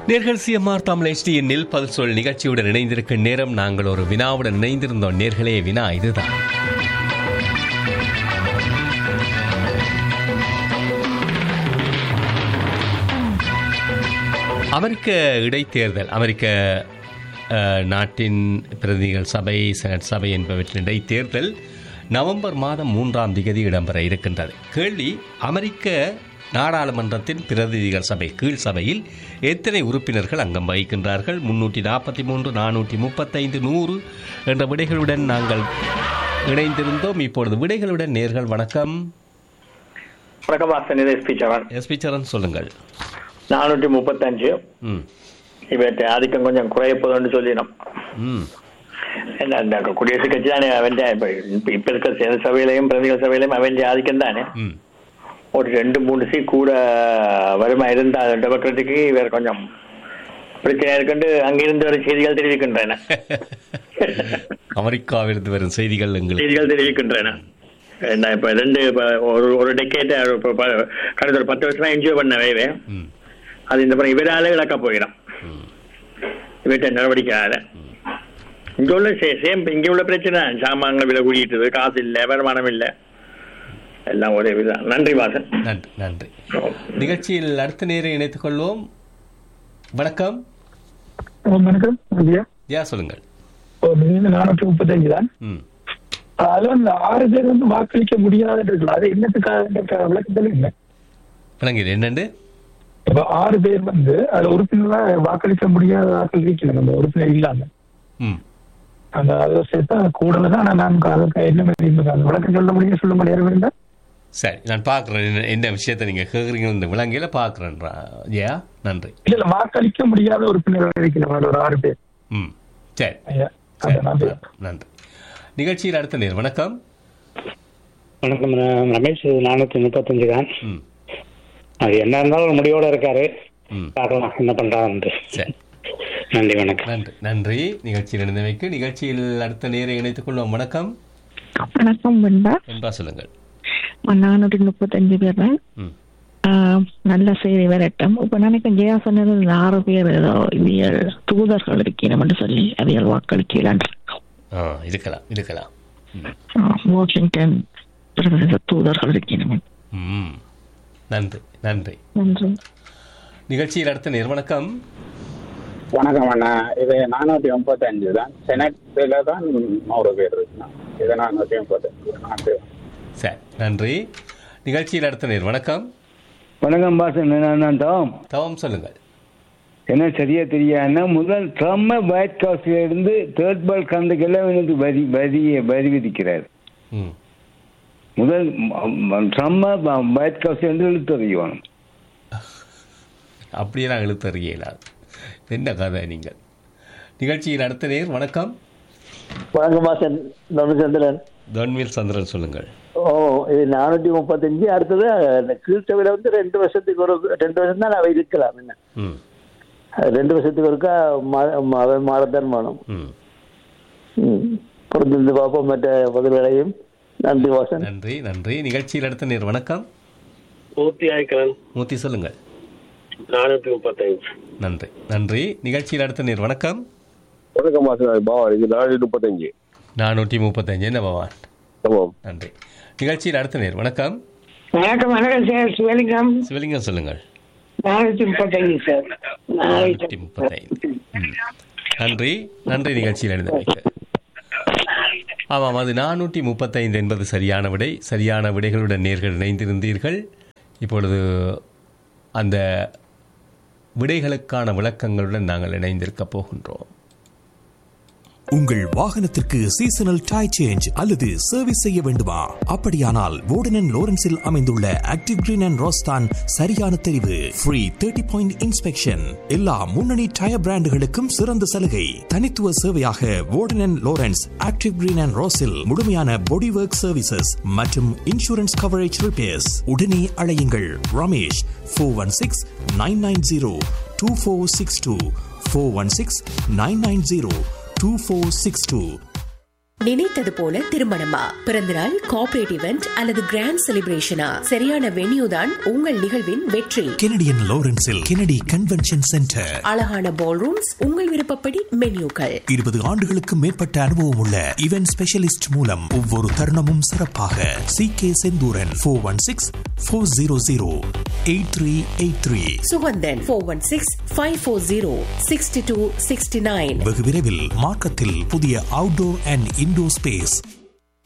நேர்கள் CMR Tamil HD எண்ணில் பதில் சொல் நிகழ்ச்சியுடன் இணைந்திருக்கும் நேரம் நாங்கள் ஒரு வினாவுடன் இணைந்திருந்தோம் நேர்களே வினா இதுதான் அமெரிக்க இடைத்தேர்தல் அமெரிக்க அஹ், நாட்டின் பிரதிநிதிகள் சபை செனட் சபை என்பவற்றின் இடைத்தேர்தல் நவம்பர் மாதம் மூன்றாம் திகதி இடம்பெற இருக்கின்றது கேள்வி அமெரிக்க நாடாளுமன்றத்தின் பிரதிநிதிகள் சபை கீழ் சபையில் எத்தனை உறுப்பினர்கள் அங்கம் வகிக்கின்றார்கள் முன்னூற்றி நாற்பத்தி மூன்று நானூற்றி முப்பத்தைந்து நூறு என்ற விடைகளுடன் நாங்கள் இணைந்திருந்தோம் இப்பொழுது விடைகளுடன் நேர்கள் வணக்கம் வணக்கம் வாசன் இது எஸ்பி சரண் எஸ்பி சரண் சொல்லுங்கள் நானூற்றி முப்பத்தஞ்சு ம் இவற்றை ஆதிக்கம் கொஞ்சம் குறைய போதும்னு சொல்லினோம் ம் என்ன இந்த குடியரசுக் கட்சி தானே அவன் இப்ப இப்ப- இப்ப இருக்க சேன சபையிலையும் பிரதிகள் சபையிலையும் அவன் ஆதிக்கம் தானே ம் ஒரு ரெண்டு மூணு சீட் கூட வருமா இருந்தால் டெமோக்ராட்டிக்கு இவர் கொஞ்சம் பிரச்சனை இருக்குன்னு அங்கிருந்து வர செய்திகள் தெரிவிக்கின்றன அமெரிக்காவிலிருந்து வரும் செய்திகள் எங்களுக்கு செய்திகள் தெரிவிக்கின்றன என்ன இப்ப ரெண்டு இப்ப ஒரு ஒரு டெக்கேட் கடந்த ஒரு பத்து வருஷமா என்ஜாய் பண்ண வேவே ம் அது இந்த முறை இவரால இழக்க போயிடும் ம் இவற்றை நடவடிக்கையால இங்க உள்ள சே- சேம் இங்க உள்ள பிரச்சனை சாமான்கள் விலை கூடிட்டுது காசு இல்ல வருமானம் இல்ல எல்லாம் ஒரே விதம் நன்றி வாசன் நன்றி நன்றி நிகழ்ச்சியில் அடுத்த நேரம் இணைத்துக் கொள்வோம் வணக்கம் வணக்கம் ஐயா யா சொல்லுங்கள் ஒரு மில்லியன் நானூற்றி முப்பத்தஞ்சு தான் ம் அதுல அந்த ஆறு பேர் வந்து வாக்களிக்க முடியாதுன்னு இருக்கலாம் அது என்னத்துக்காக விளக்கத்தில் இல்லை விளங்கிடு என்னண்டு இப்ப ஆறு பேர் வந்து அதுல உறுப்பினரா வாக்களிக்க முடியாத ஆட்கள் இருக்கல அந்த உறுப்பினர் இல்லாம ம் அந்த அதை சேர்த்தா கூடல தான் ஆனா நான் அதுக்கு என்ன மாதிரி இருந்தது அந்த விளக்கம் சொல்ல முடியும் சொல்ல முடியாது இருந்தா சரி நான் பார்க்குறேன் என்ன என்ன விஷயத்தை நீங்கள் கேட்குறீங்க இந்த விலங்கையில் பார்க்குறேன் யா நன்றி இல்ல இல்ல வாக்களிக்க முடியாத உறுப்பினர்கள் இருக்கிறாங்க ஒரு ஆறு பேர் ம் சரி ஐயா சரி அதை நான் பேசுறேன். நன்றி நிகழ்ச்சியில் அடுத்த நேர் வணக்கம் வணக்கம் ர- ரமேஷ் நானூத்தி முப்பத்தஞ்சு தான் ம் அது என்ன இருந்தாலும் ஒரு முடிவோட இருக்காரு ம் பார்க்கலாம் என்ன பண்றாரு சரி நன்றி வணக்கம் நன்றி நன்றி நிகழ்ச்சியில் இணைந்தமைக்கு நிகழ்ச்சியில் அடுத்த நேரை இணைத்துக் கொள்வோம் வணக்கம் வணக்கம் வெண்பா என்பா சொல்லுங்கள் நானூற்றி முப்பத்தஞ்சு பேர் தான் ம் ஆஹ், நல்ல செய்தி வரட்டும் இப்ப நினைக்கும் ஜெயா சொன்னது இந்த ஆறு பேர் ஏதோ இவியல் தூதர்கள் இருக்கணும் சொல்லி அவியல் வாக்களிக்கலாம் ஆ இருக்கலாம் இருக்கலாம் ம். வாஷிங்டன் பிரதேச தூதர்கள் இருக்கணும் ம் நன்றி நன்றி நன்றி நிகழ்ச்சியில் அடுத்த நேர் வணக்கம் வணக்கம் அண்ணா இது நானூற்றி முப்பத்தஞ்சு தான் செனட்ல தான் நூறு பேர் இருக்குண்ணா இது நானூற்றி முப்பத்தஞ்சு நாட்டு சரி நன்றி நிகழ்ச்சியில் அடுத்த நேர் வணக்கம் வணக்கம் பாசன் நான் டாம் தவம் சொல்லுங்கள் என்ன சரியா தெரியாதுன்னா முதல் ட்ரம்ம ஒயிட் ஹவுஸ்ல இருந்து தேர்ட் பால் கந்துக்கெல்லாம் எனக்கு வரி வரி வரி விதிக்கிறார் ம் முதல் ட்ரம்ம ஒயிட் ஹவுஸ்ல இருந்து இழுத்தறியணும் அப்படியே நான் இழுத்தறிய இயலாது என்ன கதை நீங்கள் நிகழ்ச்சியில் அடுத்த நேர் வணக்கம் வணக்கம் வாசன் தனுசந்திரன் தன்வீர் சந்திரன் சொல்லுங்கள் ஓ இது நானூற்றி முப்பத்தஞ்சு அடுத்தது இந்த கீழ்த்தவில வந்து ரெண்டு வருஷத்துக்கு ஒரு ரெண்டு வருஷம் தான் அவ இருக்கலாம் என்ன ம் ரெண்டு வருஷத்துக்கு ஒருக்கா மா- மா- மாறத்தான் வேணும் ம் ம். பொறுத்திருந்து பார்ப்போம் மற்ற பதில்களையும் நன்றி வாசன் நன்றி நன்றி நிகழ்ச்சியில் அடுத்த நேர் வணக்கம் பூர்த்தி ஆயிக்கிறேன் மூர்த்தி சொல்லுங்கள் நானூற்றி முப்பத்தஞ்சு நன்றி நன்றி நிகழ்ச்சியில் அடுத்த நேர் வணக்கம் வணக்கம் மாசம் பாவா இது நானூற்றி முப்பத்தஞ்சு நானூற்றி முப்பத்தஞ்சு என்ன பவான் ஆமாம் நன்றி நிகழ்ச்சியில் அடுத்த நேர் வணக்கம் வணக்கம் வணக்கம் சார் சிவலிங்கம் சிவலிங்கம் சொல்லுங்கள் நானூற்றி முப்பத்தஞ்சு சார் நானூற்றி முப்பத்தைந்து ம். நன்றி நன்றி நிகழ்ச்சியில் எழுந்தமைக்கு ஆமாம் அது நானூற்றி முப்பத்தைந்து என்பது சரியான விடை சரியான விடைகளுடன் நேர்கள் இணைந்திருந்தீர்கள் இப்பொழுது அந்த விடைகளுக்கான விளக்கங்களுடன் நாங்கள் இணைந்திருக்கப் போகின்றோம் உங்கள் வாகனத்திற்கு சீசனல் டை சேஞ்ச் அல்லது சர்வீஸ் செய்ய வேண்டுமா அப்படியானால் வோர்டன் லோரன்ஸில் அமைந்துள்ள ஆக்டிவ் கிரீன் அண்ட் ரோஸ்தான் சரியான தெரிவு ஃப்ரீ தேர்ட்டி பாயிண்ட் இன்ஸ்பெக்ஷன் எல்லா முன்னணி டயர் பிராண்டுகளுக்கும் சிறந்த சலுகை தனித்துவ சேவையாக Warden Lawrence Active Green and ரோஸில் முழுமையான பாடி ஒர்க் சர்வீசஸ் மற்றும் இன்சூரன்ஸ் கவரேஜ் ரிப்பேர்ஸ் உடனே அழையுங்கள் Ramesh four one six nine nine zero two four six two four one six nine nine zero 2462 நினைத்தது போல திருமணமா பிறந்தநாள் கார்ப்பரேட் இவெண்ட் அல்லது கிராண்ட் செலிப்ரேஷனா சரியான வென்யூ தான் உங்கள் நிகழ்வின் வெற்றி கெனடியன் லாரன்ஸில் கெனடி கன்வென்ஷன் சென்டர் அழகான பால் ரூம்ஸ் உங்கள் விருப்பப்படி மென்யூக்கள் இருபது ஆண்டுகளுக்கு மேற்பட்ட அனுபவம் உள்ள இவென்ட் ஸ்பெஷலிஸ்ட் மூலம் ஒவ்வொரு தருணமும் சிறப்பாக C K Senthooran four one six four zero zero eight three eight three Suganthan four one six five four zero sixty two sixty nine வெகு விரைவில் மார்க்கத்தில் புதிய அவுட்டோர் அண்ட் இன்டோர் ஸ்பேஸ்